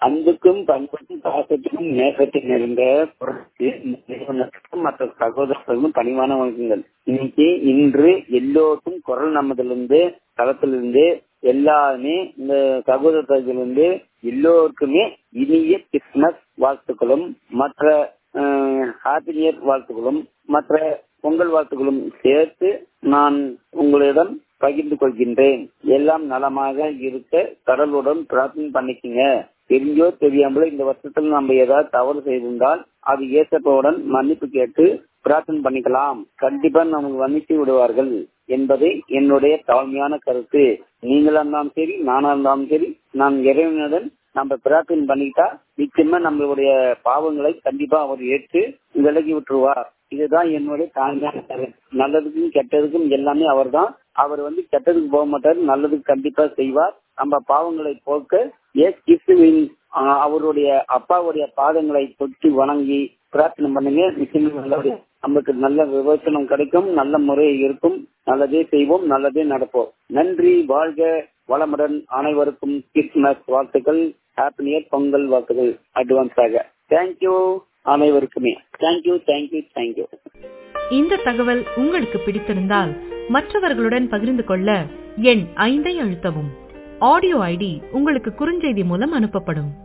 அன்புக்கும் பண்புக்கும் பாசத்துக்கும் நேசத்தில் நிறைந்த பொருளுக்கு நிறுவனத்துக்கும் மற்ற சகோதரர்களுக்கும் பணிவான வணக்கங்கள் இன்னைக்கு இன்று எல்லோருக்கும் குரல் நமதிலிருந்து தளத்திலிருந்து எல்லாருமே இந்த சகோதரத்திலிருந்து எல்லோருக்குமே இனிய கிறிஸ்துமஸ் வாழ்த்துக்களும் மற்ற ஹாப்பி நியர் வாழ்த்துக்களும் மற்ற பொங்கல் வாழ்த்துக்களும் சேர்த்து நான் உங்களிடம் பகிர்ந்து கொள்கின்றேன் எல்லாம் நலமாக இருக்க கடலுடன் பிரார்த்தனை பண்ணிக்கங்க தெரிஞ்சோ தெரியாமலோ இந்த வருஷத்துல நம்ம ஏதாவது தவறு செய்திருந்தால் அது ஏசப்பவுடன் மன்னிப்பு கேட்டு பிரார்த்தனை பண்ணிக்கலாம் கண்டிப்பா நமக்கு மன்னித்து விடுவார்கள் என்பதை என்னுடைய தாழ்மையான கருத்து நீங்களா இருந்தாலும் சரி நானா இருந்தாலும் சரி நான் இறைவனுடன் நம்ம பிரார்த்தனை பண்ணிக்கிட்டா நிச்சயமா நம்மளுடைய பாவங்களை கண்டிப்பா அவர் ஏற்று விலகி விட்டுருவார் இதுதான் என்னுடைய தாழ்மையான கருத்து நல்லதுக்கும் கெட்டதுக்கும் எல்லாமே அவர் தான் அவர் வந்து கெட்டதுக்கு போக மாட்டார் நல்லதுக்கு கண்டிப்பா செய்வார் நம்ம பாவங்களை போக்க எஸ் கிறிஸ்துவின் அவருடைய அப்பாவுடைய பாதங்களை தொட்டு வணங்கி பிரார்த்தனை பண்ணுங்க நிச்சயம் நமக்கு நல்ல விமர்சனம் கிடைக்கும் நல்ல முறை இருக்கும் நல்லதே செய்வோம் நல்லதே நடப்போம் நன்றி வாழ்க வளமுடன் அனைவருக்கும் கிறிஸ்துமஸ் வாழ்த்துக்கள் ஹாப்பி நியர் பொங்கல் வாழ்த்துக்கள் அட்வான்ஸாக தேங்க்யூ அனைவருக்குமே தேங்க்யூ தேங்க்யூ தேங்க்யூ இந்த தகவல் உங்களுக்கு பிடித்திருந்தால் மற்றவர்களுடன் பகிர்ந்து கொள்ள எண் ஐந்தை அழுத்தவும் ஆடியோ ஐடி உங்களுக்கு குறுஞ்செய்தி மூலம் அனுப்பப்படும்